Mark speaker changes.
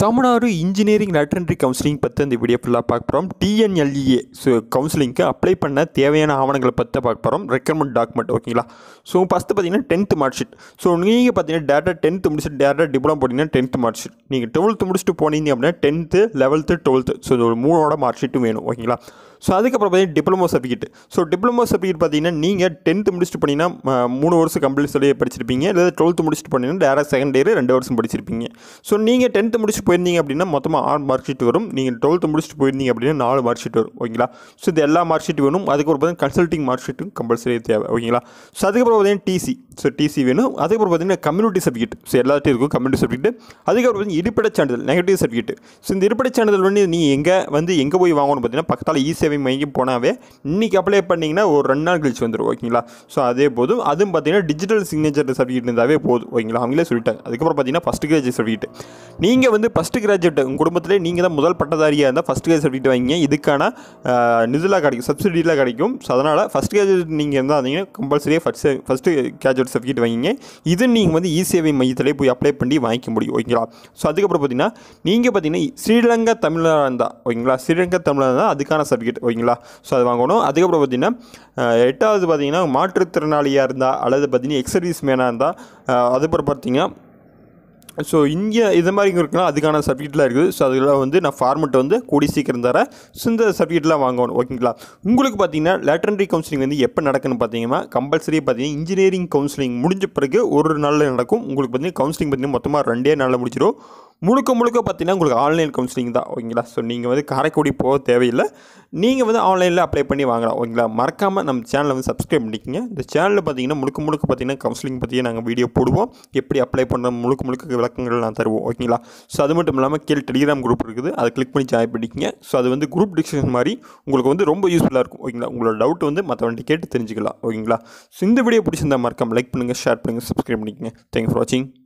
Speaker 1: Tamil Nadu engineering லேட்டரன்ட்ரி counselling பற்றி இந்த video ஃபுல்லாக பார்க்க போகிறோம் டிஎன்எல்இஏ ஸோ கவுன்சிலிங்க்கு அப்ளை பண்ண தேவையான ஆவணங்களை பற்றி பார்க்க போகிறோம் ரெக்கமெண்ட் டாக்குமெண்ட் ஓகேங்களா ஸோ ஃபஸ்ட்டு பார்த்தீங்கன்னா டென்த்து மார்க் ஷீட் ஸோ நீங்கள் பார்த்தீங்கன்னா டேட்டா டென்த்து முடிச்சுட்டு டேட்டா டிப்ளமோ போட்டிங்கன்னா டென்த்து மார்க் ஷீட் நீங்கள் டுவெல்த்து முடிச்சுட்டு போனீங்க அப்படின்னா டென்த்து லெவல்த்து டுவெல்த்து ஸோ இது ஒரு மூணோட மார்க் ஷீட்டும் வேணும் ஓகேங்களா ஸோ அதுக்கப்புறம் பார்த்தீங்கன்னா diploma certificate so diploma certificate பார்த்தீங்கன்னா நீங்கள் டென்த்து முடிச்சுட்டு போனீங்கன்னா ம, மூணு வருஷம் கம்பல்சரி படிச்சிருப்பீங்க இல்லை டுவெல்த்து முடிச்சுட்டு போனீங்கன்னா டேரக்ட் செகண்ட் இயர் ரெண்டு வருஷம் படிச்சிருப்பீங்க ஸோ நீங்கள் டென்த்து முடிச்சுட்டு போயிருந்தீங்க அப்படின்னா மொத்தமாக ஆறு மார்க் ஷீட் வரும் நீங்கள் டுவெல்த்து முடிச்சுட்டு போயிருந்தீங்க அப்படின்னா நாலு மார்க் ஷீட் வரும் ஓகேங்களா ஸோ இது எல்லா மார்க் ஷீட் வேணும் அதுக்கப்புறம் பார்த்தீங்கன்னா கன்சல்ட்டிங் மார்க் ஷீட்டும் கம்பல்சரி தேவை ஓகேங்களா ஸோ அதுக்கப்புறம் பார்த்தீங்கன்னா டிசி ஸோ டிசி வேணும் அதுக்கப்புறம் பார்த்தீங்கன்னா கம்யூனிட்டி சர்டிஃபிகேட் ஸோ எல்லாத்தையும் இருக்கும் கம்யூனிட்டி சர்டிஃபிகேட் அதுக்கப்புறம் பார்த்தீங்கன்னா இருப்பிடச் சான்றிதழ் நெகட்டிவ் சர்டிஃபிகேட் ஸோ இந்த இருப்பிடச் சான்றிதழ் வந்து நீ எங்கே வந்து எங்கே போய் வாங்கணும் பார்த்தீங்கன்னா பக்கத்தில் இ சேவை மையம் போனாவே இன்றைக்கி அப்ளை பண்ணிங்கன்னா ஒரு ரெண்டு நாள் கழிச்சு வந்துடும் ஓகேங்களா ஸோ அதே போதும் அதுவும் பார்த்தீங்கன்னா டிஜிட்டல் சிக்னேச்சர் சர்டிஃபிகேட் இருந்தாவே போதும் ஓகேங்களா அவங்களே சொல்லிட்டாங்க அதுக்கப்புறம் பார்த்தீங்கன்னா ஃபஸ்ட் கிராஜுவேட் சர்டிஃபிகேட் நீங்கள் வந்து ஃபஸ்ட் கிராஜுவேட் உங்கள் குடும்பத்திலே நீங்கள் தான் முதல் பட்டதாரியாக இருந்தால் ஃபஸ்ட் கிராஜுவேட் சர்டிஃபிகேட் வாங்கிங்க இதுக்கான நிதிலாம் கிடைக்கும் சப்சிடிலாம் கிடைக்கும் ஸோ அதனால் ஃபஸ்ட் கிராஜுவேட் நீங்கள் இருந்தால் இருந்தீங்கன்னா கம்பல்சரியாக ஃபஸ்ட் ஃபஸ்ட்டு கிராஜுவேட் சர்டிஃபிகேட் வாங்கிங்க இது நீங்கள் வந்து இ சேவை மையத்திலே போய் அப்ளை பண்ணி வாங்கிக்க முடியும் ஓகேங்களா ஸோ அதுக்கப்புறம் பார்த்தீங்கன்னா நீங்கள் பார்த்தீங்கன்னா ஸ்ரீலங்கா தமிழராக இருந்தால் ஓகேங்களா ஸ்ரீலங்கா தமிழராக இருந்தால் அதுக்கான சர்டிஃபிகேட் ஓகேங்களா ஸோ அது வாங்கணும் அதுக்கப்புறம் பார்த்தீங்கன்னா அஹ், எட்டாவது பார்த்தீங்கன்னா மாற்றுத்திறனாளியாக இருந்தால் அல்லது பார்த்தீங்கன்னா எக்ஸ் சர்வீஸ் மேனாக இருந்தால் அதுக்கப்புறம் பார்த்தீங்கன்னா ஸோ இங்கே இது மாதிரி இருக்குன்னா அதுக்கான சர்டிஃபிகேட்லாம் இருக்குது ஸோ அதில் வந்து நான் ஃபார்மெட் வந்து கூடி சீக்கிரம் தரேன் ஸோ இந்த சர்டிஃபிகேட்லாம் வாங்கணும் ஓகேங்களா உங்களுக்கு பார்த்தீங்கன்னா லேட்டரன்ட்ரி கவுன்சிலிங் வந்து எப்போ நடக்குன்னு பார்த்தீங்கன்னா கம்பல்சரி பார்த்தீங்கன்னா இன்ஜினியரிங் கவுன்சிலிங் முடிஞ்ச பிறகு ஒரு நாளில் நடக்கும் உங்களுக்கு பார்த்தீங்கன்னா கவுன்சிலிங் பார்த்தீங்கன்னா மொத்தமாக ரெண்டே நாளில் முடிச்சிடும் முழுக்க முழுக்க பார்த்தீங்கன்னா உங்களுக்கு ஆன்லைன் கவுன்சிலிங் தான் ஓகேங்களா ஸோ நீங்கள் வந்து காரைக்குடி போக தேவையில்லை நீங்கள் வந்து ஆன்லைனில் அப்ளை பண்ணி வாங்கலாம் ஓகேங்களா மறக்காமல் நம்ம சேனலை வந்து சப்ஸ்கிரைப் பண்ணிக்கங்க இந்த சேனலில் பார்த்தீங்கன்னா முழுக்க முழுக்க பார்த்தீங்கன்னா கவுன்சிலிங் பற்றியே நாங்கள் வீடியோ போடுவோம் எப்படி அப்ளை பண்ண முழுக்க முழுக்க விளக்கங்கள் நான் தருவோம் ஓகேங்களா ஸோ அது மட்டும் இல்லாமல் கீழே டெலிகிராம் குரூப் இருக்குது அதை கிளிக் பண்ணி ஜாயின் பண்ணிக்கங்க ஸோ அது வந்து குரூப் டிஸ்கஷன் மாதிரி உங்களுக்கு வந்து ரொம்ப யூஸ்ஃபுல்லாக இருக்கும் ஓகேங்களா உங்களோட டவுட் வந்து மற்றவன்ட்டு கேட்டு தெரிஞ்சுக்கலாம் ஓகேங்களா ஸோ இந்த வீடியோ பிடிச்சிருந்தா மறக்காம லைக் பண்ணுங்கள் ஷேர் பண்ணுங்கள் சப்ஸ்கிரைப் பண்ணிக்கங்க தேங்க்ஸ் ஃபார் வாட்சிங்